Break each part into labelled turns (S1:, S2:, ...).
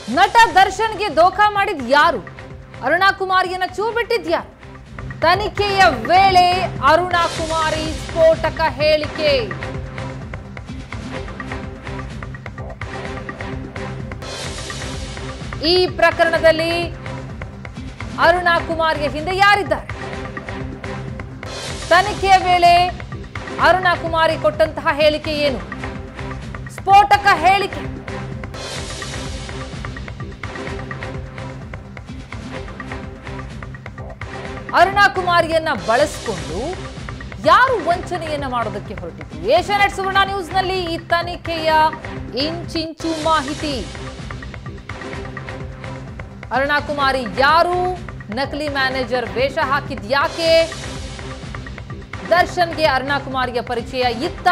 S1: ನಟ ದರ್ಶನ್ಗೆ ದೋಖಾ ಮಾಡಿದ್ ಯಾರು ಅರುಣಾ ಕುಮಾರಿಯನ್ನ ಚೂ ಬಿಟ್ಟಿದ್ ಯಾರು ತನಿಖೆಯ ವೇಳೆ ಅರುಣಾ ಕುಮಾರಿ ಸ್ಫೋಟಕ ಹೇಳಿಕೆ ಈ ಪ್ರಕರಣದಲ್ಲಿ ಅರುಣಾ ಕುಮಾರ್ಗೆ ಹಿಂದೆ ಯಾರಿದ್ದಾರೆ ತನಿಖೆಯ ವೇಳೆ ಅರುಣಾ ಕುಮಾರಿ ಕೊಟ್ಟಂತಹ ಹೇಳಿಕೆ ಏನು ಸ್ಫೋಟಕ ಹೇಳಿಕೆ ಅರುಣಾ ಕುಮಾರಿಯನ್ನ ಬಳಸಿಕೊಂಡು ಯಾರು ವಂಚನೆಯನ್ನ ಮಾಡೋದಕ್ಕೆ ಹೊರಟಿದ್ರು ಏಷ್ಯಾನೆಟ್ ಸುವರ್ಣ ನ್ಯೂಸ್ನಲ್ಲಿ ಈ ತನಿಖೆಯ ಇಂಚಿಂಚು ಮಾಹಿತಿ ಅರುಣಾ ಕುಮಾರಿ ಯಾರು ನಕಲಿ ಮ್ಯಾನೇಜರ್ ವೇಷ ಹಾಕಿದ್ ಯಾಕೆ ದರ್ಶನ್ಗೆ ಅರುಣಾ ಕುಮಾರಿಯ ಪರಿಚಯ ಇತ್ತ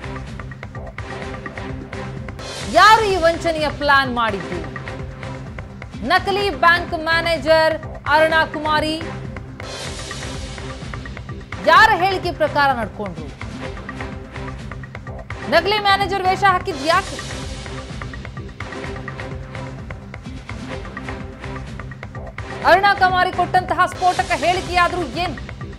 S1: ಯಾರು ಈ ವಂಚನೆಯ ಪ್ಲಾನ್ ಮಾಡಿದ್ದು ನಕಲಿ ಬ್ಯಾಂಕ್ ಮ್ಯಾನೇಜರ್ ಅರುಣಾ ಕುಮಾರಿ ಯಾರ ಹೇಳಿಕೆ ಪ್ರಕಾರ ನಡ್ಕೊಂಡ್ರು ನಕಲಿ ಮ್ಯಾನೇಜರ್ ವೇಷ ಹಾಕಿದ್ ಯಾಕೆ ಅರುಣಾ ಕುಮಾರಿ ಕೊಟ್ಟಂತಹ ಸ್ಫೋಟಕ ಹೇಳಿಕೆಯಾದ್ರೂ ಏನು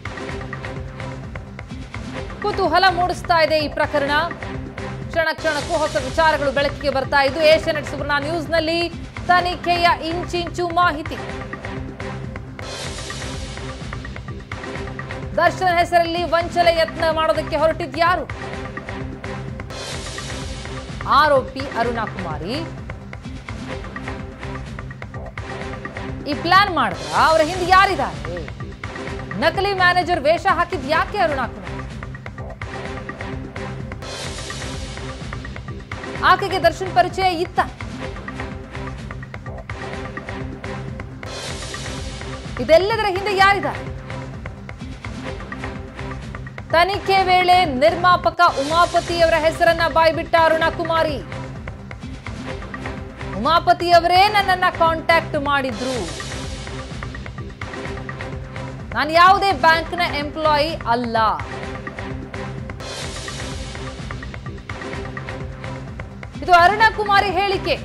S1: ಕುತೂಹಲ ಮೂಡಿಸ್ತಾ ಇದೆ ಈ ಪ್ರಕರಣ ಕ್ಷಣ ಕ್ಷಣಕ್ಕೂ ಹೊಸ ವಿಚಾರಗಳು ಬೆಳಕಿಗೆ ಬರ್ತಾ ಇದ್ದು ಏಷ್ಯಾನೆಟ್ ಸುವರ್ಣ ನ್ಯೂಸ್ನಲ್ಲಿ ತನಿಖೆಯ ಇಂಚಿಂಚು ಮಾಹಿತಿ ದರ್ಶನ್ ಹೆಸರಲ್ಲಿ ವಂಚನೆ ಯತ್ನ ಮಾಡೋದಕ್ಕೆ ಹೊರಟಿದ್ ಯಾರು ಆರೋಪಿ ಅರುಣಾ ಕುಮಾರಿ ಈ ಪ್ಲಾನ್ ಮಾಡಿದ್ರ ಅವರ ಹಿಂದೆ ಯಾರಿದ್ದಾರೆ ನಕಲಿ ಮ್ಯಾನೇಜರ್ ವೇಷ ಹಾಕಿದ್ ಯಾಕೆ ಅರುಣಾ ಕುಮಾರ್ ಆಕೆಗೆ ದರ್ಶನ್ ಪರಿಚಯ ಇತ್ತ ಇದೆಲ್ಲದರ ಹಿಂದೆ ಯಾರಿದ್ದಾರೆ ತನಿಖೆ ವೇಳೆ ನಿರ್ಮಾಪಕ ಉಮಾಪತಿಯವರ ಹೆಸರನ್ನ ಬಾಯ್ಬಿಟ್ಟ ಅರುಣಾ ಕುಮಾರಿ ಉಮಾಪತಿಯವರೇ ನನ್ನನ್ನ ಕಾಂಟ್ಯಾಕ್ಟ್ ಮಾಡಿದ್ರು ನಾನು ಯಾವುದೇ ಬ್ಯಾಂಕ್ನ ಎಂಪ್ಲಾಯಿ ಅಲ್ಲ ಇದು ಅರುಣಾ ಕುಮಾರಿ ಹೇಳಿಕೆ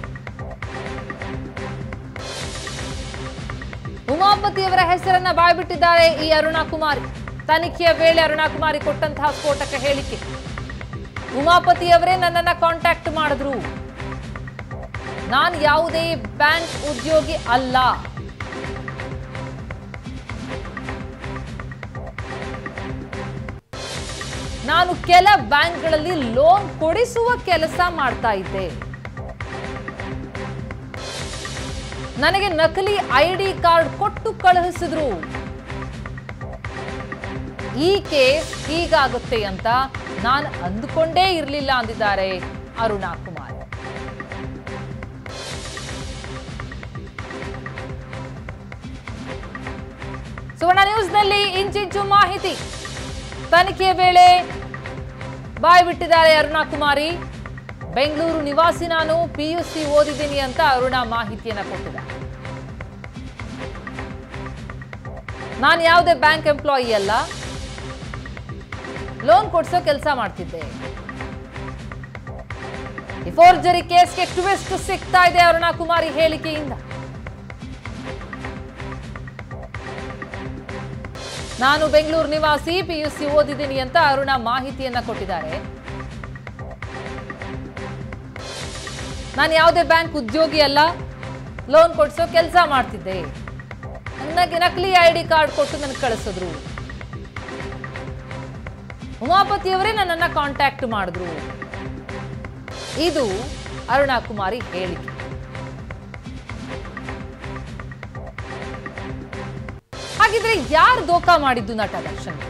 S1: ಉಮಾಪತಿಯವರ ಹೆಸರನ್ನ ಬಾಯ್ಬಿಟ್ಟಿದ್ದಾರೆ ಈ ಅರುಣಾ ಕುಮಾರಿ ತನಿಖೆಯ ವೇಳೆ ಅರುಣಾ ಕುಮಾರಿ ಕೊಟ್ಟಂತಹ ಸ್ಫೋಟಕ ಹೇಳಿಕೆ ಉಮಾಪತಿಯವರೇ ನನ್ನನ್ನ ಕಾಂಟ್ಯಾಕ್ಟ್ ಮಾಡಿದ್ರು ನಾನು ಯಾವುದೇ ಬ್ಯಾಂಕ್ ಉದ್ಯೋಗಿ ಅಲ್ಲ ನಾನು ಕೆಲ ಬ್ಯಾಂಕ್ಗಳಲ್ಲಿ ಲೋನ್ ಕೊಡಿಸುವ ಕೆಲಸ ಮಾಡ್ತಾ ಇದ್ದೆ ನನಗೆ ನಕಲಿ ಐ ಡಿ ಕಾರ್ಡ್ ಕೊಟ್ಟು ಕಳುಹಿಸಿದ್ರು ಈ ಕೇಸ್ ಹೀಗಾಗುತ್ತೆ ಅಂತ ನಾನು ಅಂದುಕೊಂಡೇ ಇರಲಿಲ್ಲ ಅಂದಿದ್ದಾರೆ ಅರುಣಾ ಕುಮಾರ್ ಸುವರ್ಣ ನ್ಯೂಸ್ನಲ್ಲಿ ಇಂಚಿಂಚು ಮಾಹಿತಿ ತನಿಖೆ ವೇಳೆ ಬಾಯ್ ಬಿಟ್ಟಿದ್ದಾರೆ ಅರುಣಾ ಕುಮಾರಿ ಬೆಂಗಳೂರು ನಿವಾಸಿ ನಾನು ಪಿಯುಸಿ ಓದಿದ್ದೀನಿ ಅಂತ ಅರುಣಾ ಮಾಹಿತಿಯನ್ನ ಕೊಟ್ಟಿದ್ದಾರೆ ನಾನು ಯಾವುದೇ ಬ್ಯಾಂಕ್ ಎಂಪ್ಲಾಯಿ ಅಲ್ಲ ಲೋನ್ ಕೊಡ್ಸೋ ಕೆಲಸ ಮಾಡ್ತಿದ್ದೆ ಈ ಫೋರ್ಜರಿ ಕೇಸ್ಗೆ ಟ್ವಿಸ್ಟ್ ಸಿಗ್ತಾ ಇದೆ ಅರುಣಾ ಕುಮಾರಿ ಹೇಳಿಕೆಯಿಂದ ನಾನು ಬೆಂಗಳೂರು ನಿವಾಸಿ ಪಿಯುಸಿ ಓದಿದ್ದೀನಿ ಅಂತ ಅರುಣ ಮಾಹಿತಿಯನ್ನ ಕೊಟ್ಟಿದ್ದಾರೆ ನಾನು ಯಾವುದೇ ಬ್ಯಾಂಕ್ ಉದ್ಯೋಗಿ ಅಲ್ಲ ಲೋನ್ ಕೊಡಿಸೋ ಕೆಲಸ ಮಾಡ್ತಿದ್ದೆ ನನಗೆ ನಕಲಿ ಐ ಡಿ ಕಾರ್ಡ್ ಕೊಟ್ಟು ನನಗೆ ಕಳಿಸಿದ್ರು ಉಮಾಪತಿಯವರೇ ನನ್ನನ್ನ ಕಾಂಟ್ಯಾಕ್ಟ್ ಮಾಡಿದ್ರು ಇದು ಅರುಣಾ ಕುಮಾರಿ ಹೇಳಿಕೆ ಹಾಗಿದ್ರೆ ಯಾರು ದೋಖಾ ಮಾಡಿದ್ದು ನಟ ದರ್ಶನ್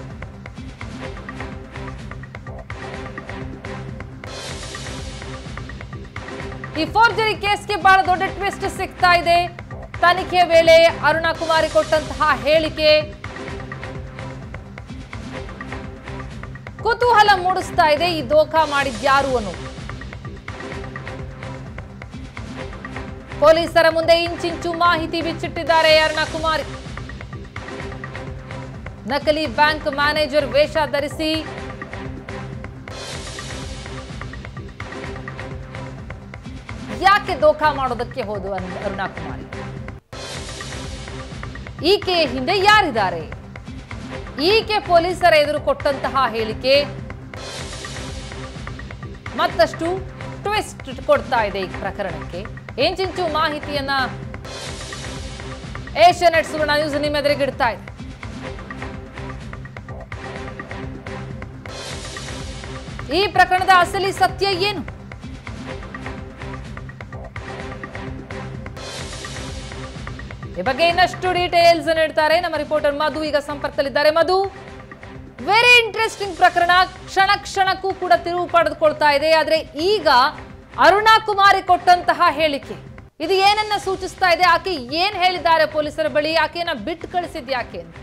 S1: ಈ ಫೋರ್ಜರಿ ಕೇಸ್ಗೆ ಬಹಳ ದೊಡ್ಡ ಟ್ವಿಸ್ಟ್ ಸಿಗ್ತಾ ಇದೆ ತನಿಖೆ ವೇಳೆ ಅರುಣಾ ಕುಮಾರಿ ಕೊಟ್ಟಂತಹ ಹೇಳಿಕೆ ಕುತೂಹಲ ಮೂಡಿಸ್ತಾ ಇದೆ ಈ ದೋಖಾ ಮಾಡಿದ್ಯಾರು ಅನ್ನೋದು ಪೊಲೀಸರ ಮುಂದೆ ಇಂಚಿಂಚು ಮಾಹಿತಿ ಬಿಚ್ಚಿಟ್ಟಿದ್ದಾರೆ ಅರುಣಾ ಕುಮಾರಿ ನಕಲಿ ಬ್ಯಾಂಕ್ ಮ್ಯಾನೇಜರ್ ವೇಷ ಧರಿಸಿ ಯಾಕೆ ದೋಖಾ ಮಾಡೋದಕ್ಕೆ ಹೋದು ಅನ್- ಅರುಣಾ ಕುಮಾರಿ ಈಕೆಯ ಹಿಂದೆ ಯಾರಿದ್ದಾರೆ ಈಕೆ ಪೊಲೀಸರ ಎದುರು ಕೊಟ್ಟಂತಹ ಹೇಳಿಕೆ ಮತ್ತಷ್ಟು ಟ್ವಿಸ್ಟ್ ಕೊಡ್ತಾ ಇದೆ ಈ ಪ್ರಕರಣಕ್ಕೆ ಏಂಚಿಂಚು ಮಾಹಿತಿಯನ್ನ ಏಷ್ಯಾನೆಟ್ ಸುವರ್ಣ ನ್ಯೂಸ್ ನಿಮ್ಮ ಎದುರಿಗಿಡ್ತಾ ಇದೆ ಈ ಪ್ರಕರಣದ ಅಸಲಿ ಸತ್ಯ ಏನು ಈ ಬಗ್ಗೆ ಇನ್ನಷ್ಟು ಡೀಟೇಲ್ಸ್ ನೀಡ್ತಾರೆ ನಮ್ಮ ರಿಪೋರ್ಟರ್ ಮಧು ಈಗ ಸಂಪರ್ಕದಲ್ಲಿದ್ದಾರೆ ಮಧು ವೆರಿ ಇಂಟ್ರೆಸ್ಟಿಂಗ್ ಪ್ರಕರಣ ಕ್ಷಣ ಕ್ಷಣಕ್ಕೂ ಕೂಡ ತಿರುವು ಪಡೆದುಕೊಳ್ತಾ ಇದೆ ಆದ್ರೆ ಈಗ ಅರುಣಾ ಕುಮಾರಿ ಕೊಟ್ಟಂತಹ ಹೇಳಿಕೆ ಇದು ಏನನ್ನ ಸೂಚಿಸ್ತಾ ಇದೆ ಆಕೆ ಏನ್ ಹೇಳಿದ್ದಾರೆ ಪೊಲೀಸರ ಬಳಿ ಆಕೆಯನ್ನ ಬಿಟ್ಟು ಕಳಿಸಿದ್ ಯಾಕೆ ಅಂತ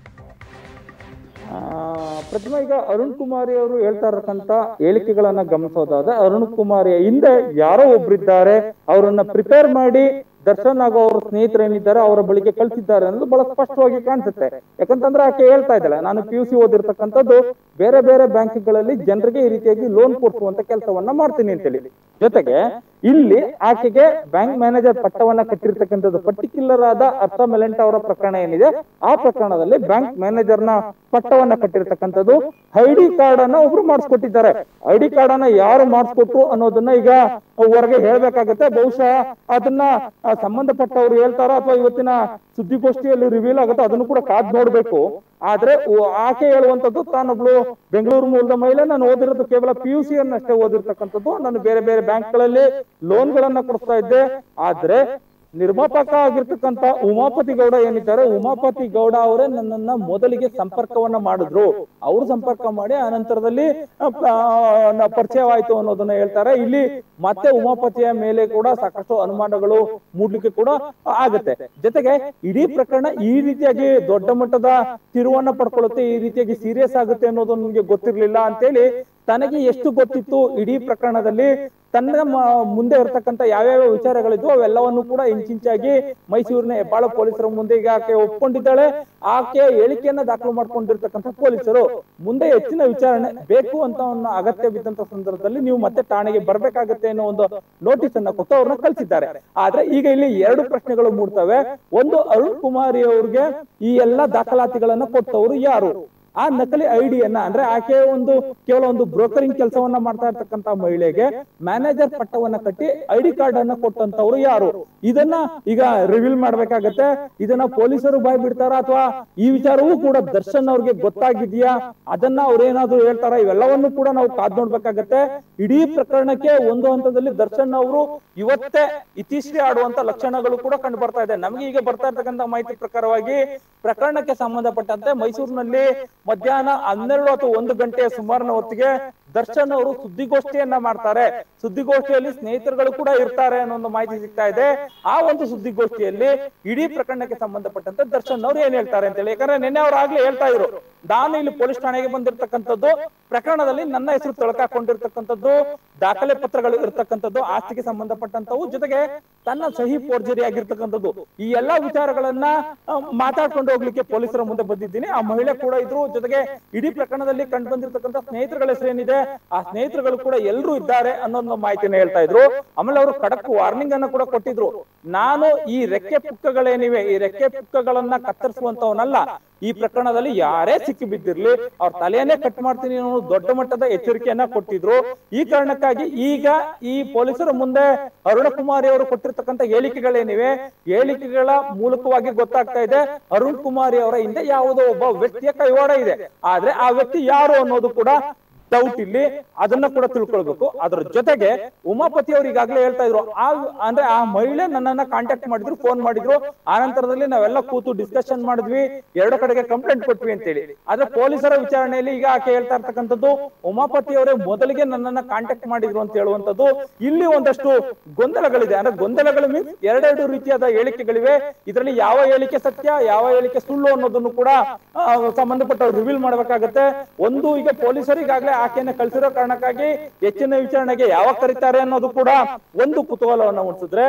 S2: ಆ, ಪ್ರತಿಮಾ ಈಗ ಅರುಣ್ ಕುಮಾರಿ ಅವರು ಹೇಳ್ತಾ ಇರತಕ್ಕಂತ ಹೇಳಿಕೆಗಳನ್ನ ಗಮನಿಸೋದಾದ ಅರುಣ್ ಕುಮಾರಿಯ ಹಿಂದೆ ಯಾರೋ ಒಬ್ರಿದ್ದಾರೆ ಅವರನ್ನ ಪ್ರಿಪೇರ್ ಮಾಡಿ ದರ್ಶನ್ ಹಾಗೂ ಅವ್ರ ಸ್ನೇಹಿತರು ಏನಿದ್ದಾರೆ ಅವರ ಬಳಿಗೆ ಕಳ್ಸಿದ್ದಾರೆ ಅನ್ನೋದು ಬಹಳ ಸ್ಪಷ್ಟವಾಗಿ ಕಾಣಿಸುತ್ತೆ ಯಾಕಂತಂದ್ರೆ ಆಕೆ ಹೇಳ್ತಾ ಇದ್ದಾಳೆ ನಾನು ಪಿ ಯು ಸಿ ಓದಿರ್ತಕ್ಕಂಥದ್ದು ಬೇರೆ ಬೇರೆ ಬ್ಯಾಂಕ್ಗಳಲ್ಲಿ ಜನರಿಗೆ ಈ ರೀತಿಯಾಗಿ ಲೋನ್ ಕೊಡಿಸುವಂತ ಕೆಲಸವನ್ನ ಮಾಡ್ತೀನಿ ಅಂತೇಳಿ ಜೊತೆಗೆ ಇಲ್ಲಿ ಆಕೆಗೆ ಬ್ಯಾಂಕ್ ಮ್ಯಾನೇಜರ್ ಪಟ್ಟವನ್ನ ಕಟ್ಟಿರ್ತಕ್ಕಂಥದ್ದು ಪರ್ಟಿಕ್ಯುಲರ್ ಆದ ಅರ್ಥ ಮೆಲೆಂಟ್ ಅವರ ಪ್ರಕರಣ ಏನಿದೆ ಆ ಪ್ರಕರಣದಲ್ಲಿ ಬ್ಯಾಂಕ್ ಮ್ಯಾನೇಜರ್ ನ ಪಟ್ಟವನ್ನ ಕಟ್ಟಿರ್ತಕ್ಕಂಥದ್ದು ಐಡಿ ಕಾರ್ಡ್ ಅನ್ನ ಒಬ್ರು ಮಾಡಿಸ್ಕೊಟ್ಟಿದ್ದಾರೆ ಐಡಿ ಕಾರ್ಡ್ ಅನ್ನ ಯಾರು ಮಾಡಿಸ್ಕೊಟ್ರು ಅನ್ನೋದನ್ನ ಈಗ ಹೊರಗೆ ಹೇಳ್ಬೇಕಾಗತ್ತೆ ಬಹುಶಃ ಅದನ್ನ ಆ, ಸಂಬಂಧಪಟ್ಟವ್ರು ಹೇಳ್ತಾರೋ ಅಥವಾ ಇವತ್ತಿನ ಸುದ್ದಿಗೋಷ್ಠಿಯಲ್ಲಿ ರಿವೀಲ್ ಆಗುತ್ತೋ ಅದನ್ನು ಕೂಡ ಕಾದ್ ನೋಡ್ಬೇಕು ಆದ್ರೆ ಓ- ಆಕೆ ಹೇಳುವಂತದ್ದು ತಾನೊಬ್ಳು ಬೆಂಗಳೂರು ಮೂಲದ ಮಹಿಳೆ ನಾನು ಓದಿರೋದು ಕೇವಲ ಪಿ ಯು ಸಿ ಅನ್ನಷ್ಟೇ ಓದಿರ್ತಕ್ಕಂಥದ್ದು ನಾನು ಬೇರೆ ಬೇರೆ ಬ್ಯಾಂಕ್ಗಳಲ್ಲಿ ಲೋನ್ ಗಳನ್ನ ಕೊಡಿಸ್ತಾ ಇದ್ದೆ ಆದ್ರೆ ನಿರ್ಮಾಪಕ ಆಗಿರ್ತಕ್ಕಂತ ಉಮಾಪತಿ ಗೌಡ ಏನಿದ್ದಾರೆ ಉಮಾಪತಿ ಗೌಡ ಅವರೇ ನನ್ನನ್ನ ಮೊದಲಿಗೆ ಸಂಪರ್ಕವನ್ನ ಮಾಡಿದ್ರು ಅವರು ಸಂಪರ್ಕ ಮಾಡಿ ಆ ನಂತರದಲ್ಲಿ ಆ, ಆ, ನ- ಪರಿಚಯವಾಯ್ತು ಅನ್ನೋದನ್ನ ಹೇಳ್ತಾರೆ ಇಲ್ಲಿ ಮತ್ತೆ ಉಮಾಪತಿಯ ಮೇಲೆ ಕೂಡ ಸಾಕಷ್ಟು ಅನುಮಾನಗಳು ಮೂಡ್ಲಿಕ್ಕೆ ಕೂಡ ಆಗುತ್ತೆ ಜೊತೆಗೆ ಇಡೀ ಪ್ರಕರಣ ಈ ರೀತಿಯಾಗಿ ದೊಡ್ಡ ಮಟ್ಟದ ತಿರುವನ್ನ ಪಡ್ಕೊಳ್ಳುತ್ತೆ ಈ ರೀತಿಯಾಗಿ ಸೀರಿಯಸ್ ಆಗುತ್ತೆ ಅನ್ನೋದು ನನಗೆ ಗೊತ್ತಿರ್ಲಿಲ್ಲ ಅಂತೇಳಿ ತನಗೆ ಎಷ್ಟು ಗೊತ್ತಿತ್ತು ಇಡೀ ಪ್ರಕರಣದಲ್ಲಿ ತನ್ನ ಮ- ಮುಂದೆ ಇರತಕ್ಕಂತ ಯಾವ್ಯಾವ ವಿಚಾರಗಳಿದ್ವು ಅವೆಲ್ಲವನ್ನು ಕೂಡ ಇಂಚಿಂಚಾಗಿ ಮೈಸೂರಿನ ಹೆಬ್ಬಾಳ ಪೊಲೀಸರ ಮುಂದೆ ಈಗ ಆಕೆ ಒಪ್ಕೊಂಡಿದ್ದಾಳೆ ಆಕೆ ಹೇಳಿಕೆಯನ್ನ ದಾಖಲು ಮಾಡ್ಕೊಂಡಿರ್ತಕ್ಕಂಥ ಪೊಲೀಸರು ಮುಂದೆ ಹೆಚ್ಚಿನ ವಿಚಾರಣೆ ಬೇಕು ಅಂತ ಒಂದು ಅಗತ್ಯ ಬಿದ್ದಂತ ಸಂದರ್ಭದಲ್ಲಿ ನೀವು ಮತ್ತೆ ಠಾಣೆಗೆ ಬರ್ಬೇಕಾಗತ್ತೆ ಅನ್ನೋ ಒಂದು ನೋಟಿಸ್ ಅನ್ನ ಕೊಟ್ಟು ಅವ್ರನ್ನ ಕಳ್ಸಿದ್ದಾರೆ ಆದ್ರೆ ಈಗ ಇಲ್ಲಿ ಎರಡು ಪ್ರಶ್ನೆಗಳು ಮೂಡ್ತವೆ ಒಂದು ಅರುಣ್ ಕುಮಾರಿ ಅವ್ರಿಗೆ ಈ ಎಲ್ಲಾ ದಾಖಲಾತಿಗಳನ್ನ ಕೊಟ್ಟವರು ಯಾರು ಆ ನಕಲಿ ಐಡಿಯನ್ನ ಅಂದ್ರೆ ಆಕೆ ಒಂದು ಕೇವಲ ಒಂದು ಬ್ರೋಕರಿಂಗ್ ಕೆಲಸವನ್ನ ಮಾಡ್ತಾ ಇರ್ತಕ್ಕಂತ ಮಹಿಳೆಗೆ ಮ್ಯಾನೇಜರ್ ಪಟ್ಟವನ್ನ ಕಟ್ಟಿ ಐಡಿ ಕಾರ್ಡ್ ಅನ್ನ ಕೊಟ್ಟಂತವ್ರು ಯಾರು ಇದನ್ನ ಈಗ ರಿವೀಲ್ ಮಾಡ್ಬೇಕಾಗತ್ತೆ ಇದನ್ನ ಪೊಲೀಸರು ಬಾಯ್ ಬಿಡ್ತಾರ ಅಥವಾ ಈ ವಿಚಾರವೂ ಕೂಡ ದರ್ಶನ್ ಅವ್ರಿಗೆ ಗೊತ್ತಾಗಿದ್ಯಾ ಅದನ್ನ ಅವ್ರೇನಾದ್ರು ಹೇಳ್ತಾರ ಇವೆಲ್ಲವನ್ನು ಕೂಡ ನಾವು ಕಾದ್ ನೋಡ್ಬೇಕಾಗತ್ತೆ ಇಡೀ ಪ್ರಕರಣಕ್ಕೆ ಒಂದು ಹಂತದಲ್ಲಿ ದರ್ಶನ್ ಅವರು ಇವತ್ತೇ ಇತಿಶ್ರೀ ಆಡುವಂತ ಲಕ್ಷಣಗಳು ಕೂಡ ಕಂಡು ಬರ್ತಾ ಇದೆ ನಮಗೆ ಈಗ ಬರ್ತಾ ಇರ್ತಕ್ಕಂಥ ಮಾಹಿತಿ ಪ್ರಕಾರವಾಗಿ ಪ್ರಕರಣಕ್ಕೆ ಸಂಬಂಧಪಟ್ಟಂತೆ ಮೈಸೂರಿನಲ್ಲಿ ಮಧ್ಯಾಹ್ನ ಹನ್ನೆರಡು ಅಥವಾ ಒಂದು ಗಂಟೆಯ ಸುಮಾರಿನ ಹೊತ್ತಿಗೆ ದರ್ಶನ್ ಅವರು ಸುದ್ದಿಗೋಷ್ಠಿಯನ್ನ ಮಾಡ್ತಾರೆ ಸುದ್ದಿಗೋಷ್ಠಿಯಲ್ಲಿ ಸ್ನೇಹಿತರುಗಳು ಕೂಡ ಇರ್ತಾರೆ ಅನ್ನೋ ಒಂದು ಮಾಹಿತಿ ಸಿಗ್ತಾ ಇದೆ ಆ ಒಂದು ಸುದ್ದಿಗೋಷ್ಠಿಯಲ್ಲಿ ಇಡೀ ಪ್ರಕರಣಕ್ಕೆ ಸಂಬಂಧಪಟ್ಟಂತೆ ದರ್ಶನ್ ಅವರು ಏನ್ ಹೇಳ್ತಾರೆ ಅಂತ ಹೇಳಿ ಯಾಕಂದ್ರೆ ನಿನ್ನೆ ಅವ್ರು ಆಗ್ಲೇ ಹೇಳ್ತಾ ಇದ್ರು ನಾನು ಇಲ್ಲಿ ಪೊಲೀಸ್ ಠಾಣೆಗೆ ಬಂದಿರ್ತಕ್ಕಂಥದ್ದು ಪ್ರಕರಣದಲ್ಲಿ ನನ್ನ ಹೆಸರು ತೊಳಕಾಕೊಂಡಿರ್ತಕ್ಕಂಥದ್ದು ದಾಖಲೆ ಪತ್ರಗಳು ಇರ್ತಕ್ಕಂಥದ್ದು ಆಸ್ತಿಗೆ ಸಂಬಂಧಪಟ್ಟಂತವು ಜೊತೆಗೆ ತನ್ನ ಸಹಿ ಫೋರ್ಜರಿ ಆಗಿರ್ತಕ್ಕಂಥದ್ದು ಈ ಎಲ್ಲಾ ವಿಚಾರಗಳನ್ನ ಆ, ಮಾತಾಡ್ಕೊಂಡು ಹೋಗ್ಲಿಕ್ಕೆ ಪೊಲೀಸರ ಮುಂದೆ ಬಂದಿದ್ದೀನಿ ಆ ಮಹಿಳೆ ಕೂಡ ಇದ್ರು ಜೊತೆಗೆ ಇಡೀ ಪ್ರಕರಣದಲ್ಲಿ ಕಂಡು ಬಂದಿರತಕ್ಕಂಥ ಸ್ನೇಹಿತರುಗಳ ಹೆಸರೇನಿದೆ ಆ ಸ್ನೇಹಿತರುಗಳು ಕೂಡ ಎಲ್ಲರೂ ಇದ್ದಾರೆ ಅನ್ನೋ ಮಾಹಿತಿನ ಹೇಳ್ತಾ ಇದ್ರು ಆಮೇಲೆ ಅವರು ಖಡಕ್ ವಾರ್ನಿಂಗ್ ಅನ್ನ ಕೂಡ ಕೊಟ್ಟಿದ್ರು ನಾನು ಈ ರೆಕ್ಕೆ ಪುಕ್ಕಗಳೇನಿವೆ ಈ ರೆಕ್ಕೆ ಪುಕ್ಕಗಳನ್ನ ಕತ್ತರಿಸುವಂತವನಲ್ಲ ಈ ಪ್ರಕರಣದಲ್ಲಿ ಯಾರೇ ಸಿಕ್ಕಿ ಬಿದ್ದಿರ್ಲಿ ಅವ್ರ ತಲೆಯನ್ನೇ ಕಟ್ ಮಾಡ್ತೀನಿ ಅನ್ನೋ ದೊಡ್ಡ ಮಟ್ಟದ ಎಚ್ಚರಿಕೆಯನ್ನ ಕೊಟ್ಟಿದ್ರು ಈ ಕಾರಣಕ್ಕಾಗಿ ಈಗ ಈ ಪೊಲೀಸರ ಮುಂದೆ ಅರುಣ ಕುಮಾರಿ ಅವರು ಕೊಟ್ಟಿರ್ತಕ್ಕಂಥ ಹೇಳಿಕೆಗಳೇನಿವೆ ಹೇಳಿಕೆಗಳ ಮೂಲಕವಾಗಿ ಗೊತ್ತಾಗ್ತಾ ಇದೆ ಅರುಣ್ ಕುಮಾರಿ ಅವರ ಹಿಂದೆ ಯಾವುದೋ ಒಬ್ಬ ವ್ಯಕ್ತಿಯ ಕೈವಾಡ ಇದೆ ಆದ್ರೆ ಆ ವ್ಯಕ್ತಿ ಯಾರು ಅನ್ನೋದು ಕೂಡ ಡೌಟ್ ಇಲ್ಲಿ ಅದನ್ನ ಕೂಡ ತಿಳ್ಕೊಳ್ಬೇಕು ಅದ್ರ ಜೊತೆಗೆ ಉಮಾಪತಿ ಅವರು ಈಗಾಗಲೇ ಹೇಳ್ತಾ ಇದ್ರು ಆ ಅಂದ್ರೆ ಆ ಮಹಿಳೆ ನನ್ನನ್ನ ಕಾಂಟ್ಯಾಕ್ಟ್ ಮಾಡಿದ್ರು ಫೋನ್ ಮಾಡಿದ್ರು ಆ ನಂತರದಲ್ಲಿ ನಾವೆಲ್ಲ ಕೂತು ಡಿಸ್ಕಷನ್ ಮಾಡಿದ್ವಿ ಎರಡು ಕಡೆಗೆ ಕಂಪ್ಲೇಂಟ್ ಕೊಟ್ವಿ ಅಂತೇಳಿ ಆದ್ರೆ ಪೊಲೀಸರ ವಿಚಾರಣೆಯಲ್ಲಿ ಈಗ ಆಕೆ ಹೇಳ್ತಾ ಇರ್ತಕ್ಕಂಥದ್ದು ಉಮಾಪತಿ ಅವರೇ ಮೊದಲಿಗೆ ನನ್ನನ್ನ ಕಾಂಟ್ಯಾಕ್ಟ್ ಮಾಡಿದ್ರು ಅಂತ ಹೇಳುವಂತದ್ದು ಇಲ್ಲಿ ಒಂದಷ್ಟು ಗೊಂದಲಗಳಿದೆ ಅಂದ್ರೆ ಗೊಂದಲಗಳು ಮೀನ್ಸ್ ಎರಡೆರಡು ರೀತಿಯಾದ ಹೇಳಿಕೆಗಳಿವೆ ಇದರಲ್ಲಿ ಯಾವ ಹೇಳಿಕೆ ಸತ್ಯ ಯಾವ ಹೇಳಿಕೆ ಸುಳ್ಳು ಅನ್ನೋದನ್ನು ಕೂಡ ಆ, ಸಂಬಂಧಪಟ್ಟವ್ರು ರಿವೀಲ್ ಮಾಡ್ಬೇಕಾಗತ್ತೆ ಒಂದು ಈಗ ಪೊಲೀಸರು ಈಗಾಗಲೇ ಆಕೆಯನ್ನ ಕಳಿಸಿರೋ ಕಾರಣಕ್ಕಾಗಿ ಹೆಚ್ಚಿನ ವಿಚಾರಣೆಗೆ ಯಾವಾಗ ಕರೀತಾರೆ ಅನ್ನೋದು ಕೂಡ ಒಂದು ಕುತೂಹಲವನ್ನ ಮೂಡಿಸಿದ್ರೆ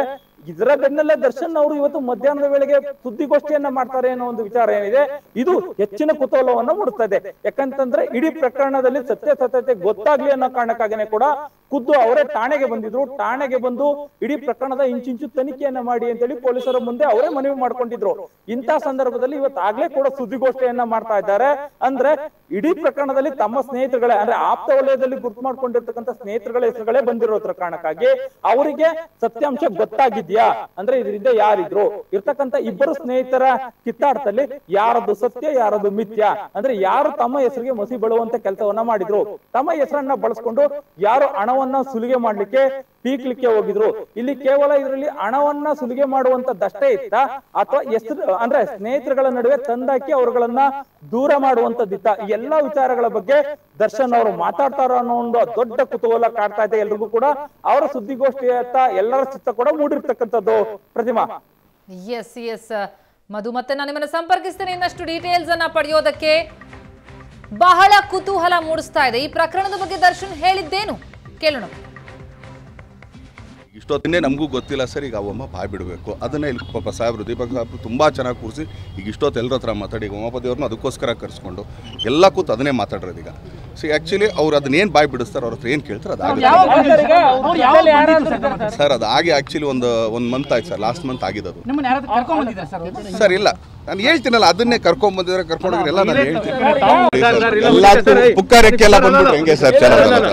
S2: ಇದರ ಬೆನ್ನಲ್ಲೇ ದರ್ಶನ್ ಅವರು ಇವತ್ತು ಮಧ್ಯಾಹ್ನದ ವೇಳೆಗೆ ಸುದ್ದಿಗೋಷ್ಠಿಯನ್ನ ಮಾಡ್ತಾರೆ ಅನ್ನೋ ಒಂದು ವಿಚಾರ ಏನಿದೆ ಇದು ಹೆಚ್ಚಿನ ಕುತೂಹಲವನ್ನ ಮೂಡಿಸ್ತಾ ಇದೆ ಯಾಕಂತಂದ್ರೆ ಇಡೀ ಪ್ರಕರಣದಲ್ಲಿ ಸತ್ಯಾಸತ್ಯತೆ ಗೊತ್ತಾಗ್ಲಿ ಅನ್ನೋ ಕಾರಣಕ್ಕಾಗಿನೇ ಕೂಡ ಖುದ್ದು ಅವರೇ ಠಾಣೆಗೆ ಬಂದಿದ್ರು ಠಾಣೆಗೆ ಬಂದು ಇಡೀ ಪ್ರಕರಣದ ಇಂಚಿಂಚು ತನಿಖೆಯನ್ನ ಮಾಡಿ ಅಂತೇಳಿ ಪೊಲೀಸರ ಮುಂದೆ ಅವರೇ ಮನವಿ ಮಾಡ್ಕೊಂಡಿದ್ರು ಇಂಥ ಸಂದರ್ಭದಲ್ಲಿ ಇವತ್ತಾಗ್ಲೇ ಕೂಡ ಸುದ್ದಿಗೋಷ್ಠಿಯನ್ನ ಮಾಡ್ತಾ ಇದ್ದಾರೆ ಅಂದ್ರೆ ಇಡೀ ಪ್ರಕರಣದಲ್ಲಿ ತಮ್ಮ ಸ್ನೇಹಿತರುಗಳೇ ಅಂದ್ರೆ ಆಪ್ತ ವಲಯದಲ್ಲಿ ಗುರ್ತು ಮಾಡ್ಕೊಂಡಿರ್ತಕ್ಕಂಥ ಸ್ನೇಹಿತರುಗಳ ಹೆಸರುಗಳೇ ಬಂದಿರೋದ್ರ ಕಾರಣಕ್ಕಾಗಿ ಅವರಿಗೆ ಸತ್ಯಾಂಶ ಗೊತ್ತಾಗಿದ್ಯಾ ಅಂದ್ರೆ ಇದರಿಂದ ಯಾರಿದ್ರು ಇರ್ತಕ್ಕಂಥ ಇಬ್ಬರು ಸ್ನೇಹಿತರ ಕಿತ್ತಾಟದಲ್ಲಿ ಯಾರದು ಸತ್ಯ ಯಾರದು ಮಿಥ್ಯ ಅಂದ್ರೆ ಯಾರು ತಮ್ಮ ಹೆಸರಿಗೆ ಮಸಿ ಬಳುವಂತ ಕೆಲಸವನ್ನ ಮಾಡಿದ್ರು ತಮ್ಮ ಹೆಸರನ್ನ ಬಳಸ್ಕೊಂಡು ಯಾರು ಹಣವನ್ನ ಸುಲಿಗೆ ಮಾಡ್ಲಿಕ್ಕೆ ಪೀಕ್ಲಿಕ್ಕೆ ಹೋಗಿದ್ರು ಇಲ್ಲಿ ಕೇವಲ ಇದರಲ್ಲಿ ಹಣವನ್ನ ಸುಲಿಗೆ ಮಾಡುವಂತದ್ದಷ್ಟೇ ಇತ್ತ ಅಥವಾ ಹೆಸರು ಅಂದ್ರೆ ಸ್ನೇಹಿತರುಗಳ ನಡುವೆ ತಂದಾಕಿ ಅವರುಗಳನ್ನ ದೂರ ಮಾಡುವಂತದ್ದಿತ್ತ ಈ ಎಲ್ಲಾ ವಿಚಾರಗಳ ಬಗ್ಗೆ ದರ್ಶನ್ ಅವರು ಮಾತಾಡ್ತಾರ ಅನ್ನೋ ಒಂದು ದೊಡ್ಡ ಕುತೂಹಲ ಕಾಡ್ತಾ ಇದೆ ಎಲ್ರಿಗೂ ಕೂಡ ಅವರ ಸುದ್ದಿಗೋಷ್ಠಿಯತ್ತ ಎಲ್ಲರ ಚಿತ್ತ ಕೂಡ ಮೂಡಿರ್ತಕ್ಕಂಥದ್ದು ಪ್ರತಿಮಾ
S1: ಎಸ್ ಎಸ್ ಮಧು ಮತ್ತೆ ನಾನು ನಿಮ್ಮನ್ನ ಸಂಪರ್ಕಿಸ್ತೇನೆ ಇನ್ನಷ್ಟು ಡೀಟೇಲ್ಸ್ ಅನ್ನ ಪಡೆಯೋದಕ್ಕೆ ಬಹಳ ಕುತೂಹಲ ಮೂಡಿಸ್ತಾ ಇದೆ ಈ ಪ್ರಕರಣದ ಬಗ್ಗೆ ದರ್ಶನ್ ಹೇಳಿದ್ದೇನು ಕೇಳೋಣ
S3: ಇಷ್ಟೊತ್ತನ್ನೇ ನಮಗೂ ಗೊತ್ತಿಲ್ಲ ಸರ್ ಈಗ ಅವಮ್ಮ ಬಾಯ್ ಬಿಡಬೇಕು ಅದನ್ನೇ ಇಲ್ಲಿ ಪಾಪ ಸಾಹೇಬ್ರು ದೀಪಕ್ ಸಾಹೇಬ್ರು ತುಂಬ ಚೆನ್ನಾಗಿ ಕೂರಿಸಿ ಈಗ ಇಷ್ಟೊತ್ತು ಎಲ್ಲರ ಹತ್ರ ಮಾತಾಡಿ ಈಗ ಉಮಾಪತಿ ಅವ್ರನ್ನ ಅದಕ್ಕೋಸ್ಕರ ಕರೆಸ್ಕೊಂಡು ಎಲ್ಲ ಕೂತು ಅದನ್ನೇ ಮಾತಾಡ್ರೋದು ಈಗ ಸೊ ಆ್ಯಕ್ಚುಲಿ ಅವ್ರು ಅದನ್ನೇನು ಬಾಯ್ ಬಿಡಿಸ್ತಾರೆ ಅವ್ರ ಹತ್ರ ಏನು ಕೇಳ್ತಾರೆ ಅದಾಗುತ್ತೆ ಸರ್ ಅದು ಆಗಿ ಆ್ಯಕ್ಚುಲಿ ಒಂದು ಒಂದು ಮಂತ್ ಆಯ್ತು ಸರ್ ಲಾಸ್ಟ್ ಮಂತ್ ಆಗಿದೆ ಅದು
S4: ನಿಮ್ಮನ್ನ ಯಾರಾದ್ರೂ ಕರ್ಕೊಂಡ್ ಬಂದಿದ್ದಾರೆ ಸರ್ ಅವ್ರು?
S3: ಸರ್ ಇಲ್ಲ ನಾನು ಹೇಳ್ತೀನಲ್ಲ ಅದನ್ನೇ ಕರ್ಕೊಂಡ್ ಬಂದಿದ್ರೆ ಕರ್ಕೊಂಡು ಹೋಗಿದ್ರೆ ಎಲ್ಲ ನಾನು ಹೇಳ್ತೀನಿ ಎಲ್ಲ ಪುಕ್ಕ ರೆಕ್ಕೆ ಎಲ್ಲ ಬಂದ್ಬಿಟ್ರೆ ಹೆಂಗೆ ಸರ್ ಚೆನ್ನಾಗಿ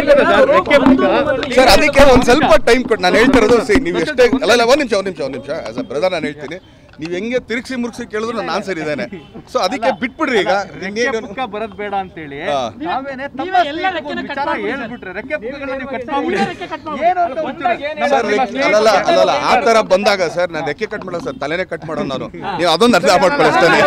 S3: ಸರ್ ಅದಕ್ಕೆ ಒಂದು ಸ್ವಲ್ಪ ಟೈಮ್ ಕೊಟ್ಟು ನಾನು ಹೇಳ್ತಿರೋದು ಸಿ ನೀವು ಎಷ್ಟೇ ಅಲ್ಲ ಅಲ್ಲ ಒಂದು ನಿಮಿಷ ಒಂದು ನಿಮಿಷ ಒಂದು ನಿಮಿಷ ಆಸ್ ಅ ಬ್ರದರ್ ನಾನು ಹೇಳ್ತೀನಿ ನೀವು ಹೆಂಗೆ ತಿರುಗಿಸಿ ಮುರುಗಿಸಿ ಕೇಳಿದ್ರು ನಾನು ಆನ್ಸರ್ ಇದ್ದೇನೆ ಸೊ ಅದಕ್ಕೆ ಬಿಟ್ಬಿಡ್ರಿ ಈಗ ಇನ್ನೇನು
S5: ಪುಕ್ಕ ಬರೋದ್ ಬೇಡ ಅಂತೇಳಿ
S3: ಹಾ.
S5: ನಾವೇನೆ ತಮ್ಮ
S4: ನೀವೇ ಎಲ್ಲ
S5: ಸ್ನೇಹಿತರಿಗೆ
S4: ರೆಕ್ಕೆನ
S5: ಒಂದು
S4: ಕಟ್
S5: ವಿಚಾರ
S4: ಮಾಡ್ಬಿಡಿ
S5: ಹೇಳ್ಬಿಟ್ರೆ ರೆಕ್ಕೆ ಪುಕ್ಕಗಳನ್ನ ನೀವು ಕಟ್
S4: ನೀವೇ
S5: ಮಾಡ್ಬಿಡಿ
S4: ರೆಕ್ಕೆ ಕಟ್ ಮಾಡ್ಬಿಡಿ.
S5: ಏನು ಅಂತ ಗೊತ್ತಿಲ್ಲ.
S3: ಸರ್ ರೆಕ್ಕೆ- ಅಲ್ಲಲ್ಲ ಅಲ್ಲಲ್ಲ ಆ ಥರ ಬಂದಾಗ ಸರ್ ನಾನು ರೆಕ್ಕೆ ಕಟ್ ಮಾಡೋ ಸರ್ ತಲೆನೇ ಕಟ್ ಮಾಡೋದು ನಾನು ನೀವು ಅದೊಂದು ಅರ್ಥ ಮಾಡ್ಕೊಳ್ಳಿಸ್ತಾನೆ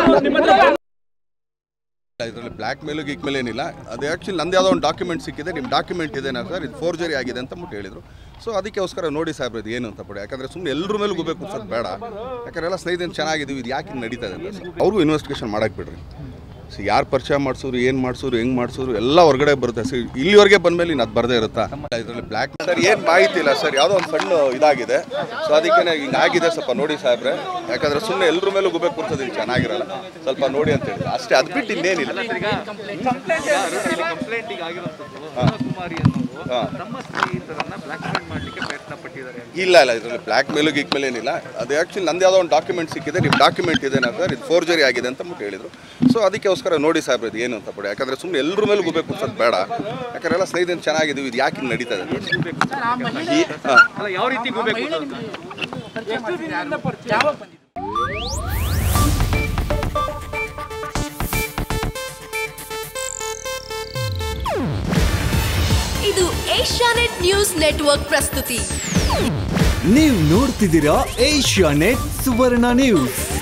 S3: ಇದರಲ್ಲಿ ಬ್ಲ್ಯಾಕ್ ಮೇಲು ಗೀಕ್ ಮೇಲೆ ಏನಿಲ್ಲ ಅದು ಆ್ಯಕ್ಚುಲಿ ನಂದು ಯಾವುದೋ ಒಂದು ಡಾಕ್ಯುಮೆಂಟ್ ಸಿಕ್ಕಿದೆ ನಿಮ್ಮ ಡಾಕ್ಯುಮೆಂಟ್ ಇದೆನಾ ಸರ್ ಇದು ಫೋರ್ಜರಿ ಆಗಿದೆ ಅಂತ ಬಿಟ್ಟು ಹೇಳಿದ್ರು ಸೊ ಅದಕ್ಕೋಸ್ಕರ ನೋಡಿ ಸಾಹೇಬ್ರ ಇದು ಏನು ಅಂತ ಬಿಡಿ ಯಾಕಂದರೆ ಸುಮ್ಮನೆ ಎಲ್ಲರ ಮೇಲೂ ಗುಬೇಕು ಅನ್ಸೋದು ಬೇಡ ಯಾಕಂದ್ರೆ ಎಲ್ಲ ಸ್ನೇಹಿತರು ಚೆನ್ನಾಗಿದ್ದೀವಿ ಇದು ಯಾಕೆ ಹಿಂಗ್ ನಡೀತಾ ಇದೆ ಅಂತ ಸರ್ ಅವ್ರಿಗೂ ಇನ್ವೆಸ್ಟಿಗೇಷನ್ ಮಾಡಕ್ಕೆ ಬಿಡ್ರಿ ಸೊ ಯಾರು ಪರಿಚಯ ಮಾಡಿಸೋರು ಏನು ಮಾಡಿಸೋರು ಹೆಂಗೆ ಮಾಡಿಸೋರು ಎಲ್ಲ ಹೊರಗಡೆ ಬರುತ್ತೆ ಸರ್ ಇಲ್ಲಿವರೆಗೆ ಬಂದಮೇಲೆ ಇನ್ನು ಅದು ಬರದೇ ಇರುತ್ತಾ ಇದರಲ್ಲಿ ಬ್ಲ್ಯಾಕ್ ಸರ್ ಏನು ಮಾಹಿತಿ ಇಲ್ಲ ಸರ್ ಯಾವುದೋ ಒಂದು ಸಣ್ಣ ಇದಾಗಿದೆ ಸೊ ಅದಕ್ಕೆ ಹಿಂಗಾಗಿದೆ ಸ್ವಲ್ಪ ನೋಡಿ ಸಾಹೇಬ್ರೆ ಯಾಕಂದ್ರೆ ಸುಮ್ಮನೆ ಎಲ್ಲರ ಮೇಲೂ ಗುಬೇಕು ಕೊಡ್ತದೆ ಇದು ಚೆನ್ನಾಗಿರಲ್ಲ ಸ್ವಲ್ಪ ನೋಡಿ ಅಂತ ಹೇಳಿದ್ರೆ ಅಷ್ಟೇ ಅದು ಬಿಟ್ಟು ಇನ್ನೇನಿಲ್ಲ
S5: ಕಂಪ್ಲೇಂಟ್ ಈಗ ಆಗಿರುವಂತದ್ದು ಕುಮಾರಿ ಅನ್ನೋರು ತಮ್ಮ ಸ್ನೇಹಿತರನ್ನ ಬ್ಲಾಕ್ ಮೇಲ್ ಮಾಡ್ಲಿಕ್ಕೆ ಪ್ರಯತ್ನ ಪಟ್ಟಿದ್ದಾರೆ
S3: ಇಲ್ಲ ಇಲ್ಲ ಇದರಲ್ಲಿ ಬ್ಲ್ಯಾಕ್ ಮೇಲು ಗೀಕ್ ಮೇಲೆ ಏನಿಲ್ಲ ಅದು ಆ್ಯಕ್ಚುಲಿ ನಂದು ಯಾವುದೋ ಒಂದು ಡಾಕ್ಯುಮೆಂಟ್ ಸಿಕ್ಕಿದೆ ನಿಮ್ಮ ಡಾಕ್ಯುಮೆಂಟ್ ಇದೆನಾ ಸರ್ ಇದು ಫೋರ್ಜರಿ ಆಗಿದೆ ಅಂತ ಬಿಟ್ಟು ಹೇಳಿದ್ರು ಸೊ ಅದಕ್ಕೋಸ್ಕರ ನೋಡಿ ಸಾಹೇಬ್ರ ಇದು ಏನು ಅಂತ ಬಿಡಿ ಯಾಕಂದ್ರೆ ಸುಮ್ಮನೆ ಎಲ್ಲರ ಮೇಲೂ ಗುಬೇಕು ಅನ್ಸೋದು ಬೇಡ ಯಾಕಂದ್ರೆ ಎಲ್ಲ ಸ್ನೇಹಿತರು ಚೆನ್ನಾಗಿದ್ದೀವಿ ಇದು ಯಾಕೆ ಹಿಂಗ್ ನಡೀತಾ ಇದೆ ಅಂತ ಈ- ಹಾ.
S5: ಅಲ್ಲ ಯಾವ ರೀತಿ ಹೋಗ್ಬೇಕು
S4: ಎಷ್ಟು ದಿನದಿಂದ ಪರಿಚಯ? ಯಾವಾಗ ಬಂದಿದ್ದು?
S6: ಇದು ಏಷ್ಯಾನೆಟ್ ನ್ಯೂಸ್ ನೆಟ್ವರ್ಕ್ ಪ್ರಸ್ತುತಿ
S7: ನೀವು ನೋಡ್ತಿದ್ದೀರಾ ಏಷ್ಯಾ ನೆಟ್ ಸುವರ್ಣ ನ್ಯೂಸ್